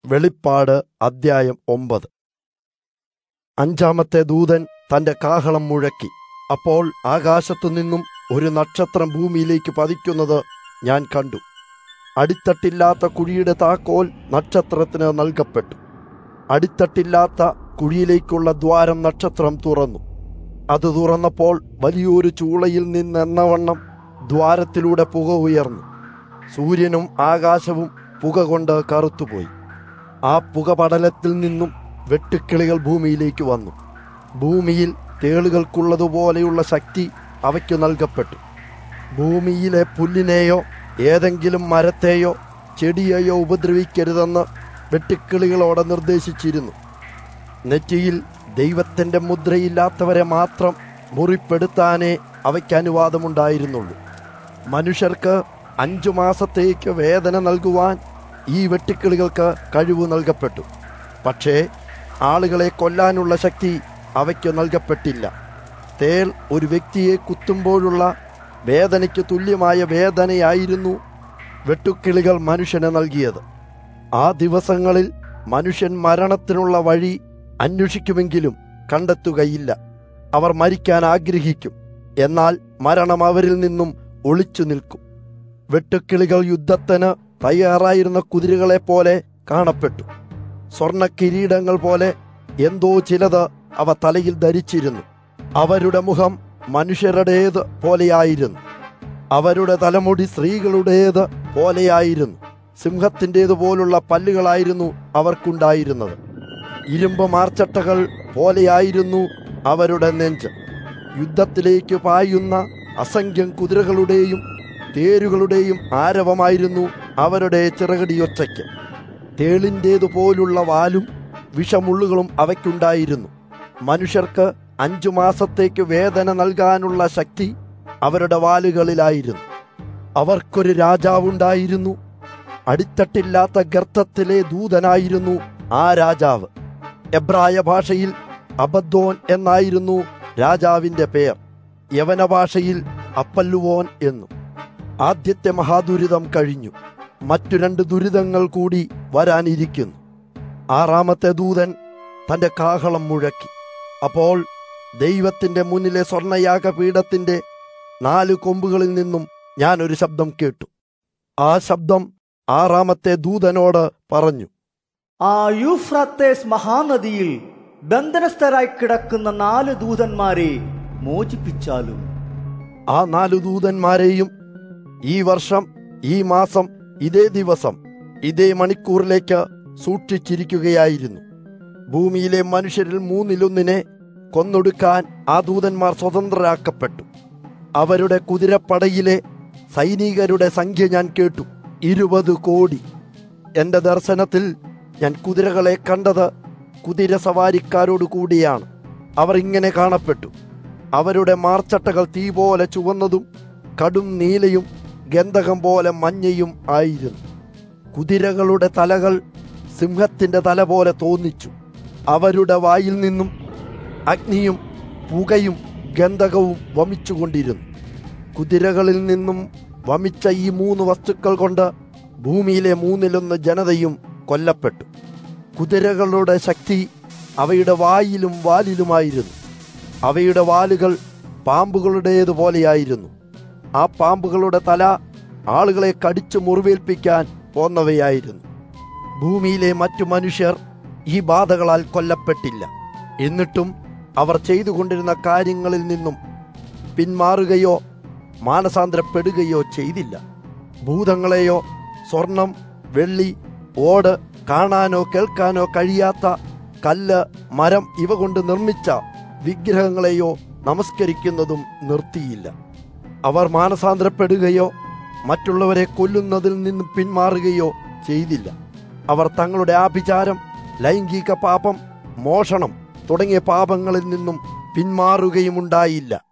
വെളിപ്പാട് അദ്ധ്യായം ഒമ്പത് അഞ്ചാമത്തെ ദൂതൻ തന്റെ കാഹളം മുഴക്കി അപ്പോൾ ആകാശത്തു നിന്നും ഒരു നക്ഷത്രം ഭൂമിയിലേക്ക് പതിക്കുന്നത് ഞാൻ കണ്ടു അടിത്തട്ടില്ലാത്ത കുഴിയുടെ താക്കോൽ നക്ഷത്രത്തിന് നൽകപ്പെട്ടു അടിത്തട്ടില്ലാത്ത കുഴിയിലേക്കുള്ള ദ്വാരം നക്ഷത്രം തുറന്നു അത് തുറന്നപ്പോൾ വലിയൊരു ചൂളയിൽ നിന്നെന്നവണ്ണം ദ്വാരത്തിലൂടെ പുക ഉയർന്നു സൂര്യനും ആകാശവും പുക കൊണ്ട് കറുത്തുപോയി ആ പുകപടലത്തിൽ നിന്നും വെട്ടുക്കിളികൾ ഭൂമിയിലേക്ക് വന്നു ഭൂമിയിൽ തേളുകൾക്കുള്ളതുപോലെയുള്ള ശക്തി അവയ്ക്ക് നൽകപ്പെട്ടു ഭൂമിയിലെ പുല്ലിനെയോ ഏതെങ്കിലും മരത്തെയോ ചെടിയെയോ ഉപദ്രവിക്കരുതെന്ന് വെട്ടുക്കിളികളോട് നിർദ്ദേശിച്ചിരുന്നു നെറ്റിയിൽ ദൈവത്തിന്റെ മുദ്രയില്ലാത്തവരെ മാത്രം മുറിപ്പെടുത്താനേ അവയ്ക്ക് അനുവാദമുണ്ടായിരുന്നുള്ളൂ മനുഷ്യർക്ക് അഞ്ചു മാസത്തേക്ക് വേദന നൽകുവാൻ ഈ വെട്ടുക്കിളികൾക്ക് കഴിവ് നൽകപ്പെട്ടു പക്ഷേ ആളുകളെ കൊല്ലാനുള്ള ശക്തി അവയ്ക്ക് നൽകപ്പെട്ടില്ല തേൾ ഒരു വ്യക്തിയെ കുത്തുമ്പോഴുള്ള വേദനയ്ക്ക് തുല്യമായ വേദനയായിരുന്നു വെട്ടുക്കിളികൾ മനുഷ്യന് നൽകിയത് ആ ദിവസങ്ങളിൽ മനുഷ്യൻ മരണത്തിനുള്ള വഴി അന്വേഷിക്കുമെങ്കിലും കണ്ടെത്തുകയില്ല അവർ മരിക്കാൻ ആഗ്രഹിക്കും എന്നാൽ മരണം അവരിൽ നിന്നും ഒളിച്ചു നിൽക്കും വെട്ടുക്കിളികൾ യുദ്ധത്തിന് തയ്യാറായിരുന്ന കുതിരകളെ പോലെ കാണപ്പെട്ടു സ്വർണ്ണ കിരീടങ്ങൾ പോലെ എന്തോ ചിലത് അവ തലയിൽ ധരിച്ചിരുന്നു അവരുടെ മുഖം മനുഷ്യരുടേത് പോലെയായിരുന്നു അവരുടെ തലമുടി സ്ത്രീകളുടേത് പോലെയായിരുന്നു സിംഹത്തിൻ്റേതുപോലുള്ള പല്ലുകളായിരുന്നു അവർക്കുണ്ടായിരുന്നത് ഇരുമ്പ് മാർച്ചട്ടകൾ പോലെയായിരുന്നു അവരുടെ നെഞ്ച് യുദ്ധത്തിലേക്ക് പായുന്ന അസംഖ്യം കുതിരകളുടെയും തേരുകളുടെയും ആരവമായിരുന്നു അവരുടെ ചിറകടിയൊച്ചയ്ക്ക് തേളിൻ്റേതുപോലുള്ള വാലും വിഷമുള്ളുകളും അവയ്ക്കുണ്ടായിരുന്നു മനുഷ്യർക്ക് അഞ്ചു മാസത്തേക്ക് വേദന നൽകാനുള്ള ശക്തി അവരുടെ വാലുകളിലായിരുന്നു അവർക്കൊരു രാജാവുണ്ടായിരുന്നു അടിത്തട്ടില്ലാത്ത ഗർത്തത്തിലെ ദൂതനായിരുന്നു ആ രാജാവ് എബ്രായ ഭാഷയിൽ അബദ്ദോൻ എന്നായിരുന്നു രാജാവിന്റെ പേർ യവന ഭാഷയിൽ അപ്പല്ലുവോൻ എന്നും ആദ്യത്തെ മഹാദുരിതം കഴിഞ്ഞു മറ്റു രണ്ട് ദുരിതങ്ങൾ കൂടി വരാനിരിക്കുന്നു ആറാമത്തെ ദൂതൻ തന്റെ കാഹളം മുഴക്കി അപ്പോൾ ദൈവത്തിന്റെ മുന്നിലെ സ്വർണയാഗപീഠത്തിന്റെ നാല് കൊമ്പുകളിൽ നിന്നും ഞാൻ ഒരു ശബ്ദം കേട്ടു ആ ശബ്ദം ആറാമത്തെ ദൂതനോട് പറഞ്ഞു ആ യൂഫ്രത്തേസ് മഹാനദിയിൽ ബന്ധനസ്ഥരായി കിടക്കുന്ന നാല് ദൂതന്മാരെ മോചിപ്പിച്ചാലും ആ നാലു ദൂതന്മാരെയും ഈ വർഷം ഈ മാസം ഇതേ ദിവസം ഇതേ മണിക്കൂറിലേക്ക് സൂക്ഷിച്ചിരിക്കുകയായിരുന്നു ഭൂമിയിലെ മനുഷ്യരിൽ മൂന്നിലൊന്നിനെ കൊന്നൊടുക്കാൻ ആ ദൂതന്മാർ സ്വതന്ത്രരാക്കപ്പെട്ടു അവരുടെ കുതിരപ്പടയിലെ സൈനികരുടെ സംഖ്യ ഞാൻ കേട്ടു ഇരുപത് കോടി എന്റെ ദർശനത്തിൽ ഞാൻ കുതിരകളെ കണ്ടത് കുതിര സവാരിക്കാരോട് കൂടിയാണ് അവർ ഇങ്ങനെ കാണപ്പെട്ടു അവരുടെ മാർച്ചട്ടകൾ തീ പോലെ ചുവന്നതും കടും നീലയും ഗന്ധകം പോലെ മഞ്ഞയും ആയിരുന്നു കുതിരകളുടെ തലകൾ സിംഹത്തിന്റെ തല പോലെ തോന്നിച്ചു അവരുടെ വായിൽ നിന്നും അഗ്നിയും പുകയും ഗന്ധകവും വമിച്ചുകൊണ്ടിരുന്നു കുതിരകളിൽ നിന്നും വമിച്ച ഈ മൂന്ന് വസ്തുക്കൾ കൊണ്ട് ഭൂമിയിലെ മൂന്നിലൊന്ന് ജനതയും കൊല്ലപ്പെട്ടു കുതിരകളുടെ ശക്തി അവയുടെ വായിലും വാലിലുമായിരുന്നു അവയുടെ വാലുകൾ പാമ്പുകളുടേതുപോലെയായിരുന്നു ആ പാമ്പുകളുടെ തല ആളുകളെ കടിച്ചു മുറിവേൽപ്പിക്കാൻ പോന്നവയായിരുന്നു ഭൂമിയിലെ മറ്റു മനുഷ്യർ ഈ ബാധകളാൽ കൊല്ലപ്പെട്ടില്ല എന്നിട്ടും അവർ ചെയ്തുകൊണ്ടിരുന്ന കാര്യങ്ങളിൽ നിന്നും പിന്മാറുകയോ മാനസാന്തരപ്പെടുകയോ ചെയ്തില്ല ഭൂതങ്ങളെയോ സ്വർണം വെള്ളി ഓട് കാണാനോ കേൾക്കാനോ കഴിയാത്ത കല്ല് മരം ഇവ കൊണ്ട് നിർമ്മിച്ച വിഗ്രഹങ്ങളെയോ നമസ്കരിക്കുന്നതും നിർത്തിയില്ല അവർ മാനസാന്തരപ്പെടുകയോ മറ്റുള്ളവരെ കൊല്ലുന്നതിൽ നിന്ന് പിന്മാറുകയോ ചെയ്തില്ല അവർ തങ്ങളുടെ ആഭിചാരം ലൈംഗിക പാപം മോഷണം തുടങ്ങിയ പാപങ്ങളിൽ നിന്നും പിന്മാറുകയുമുണ്ടായില്ല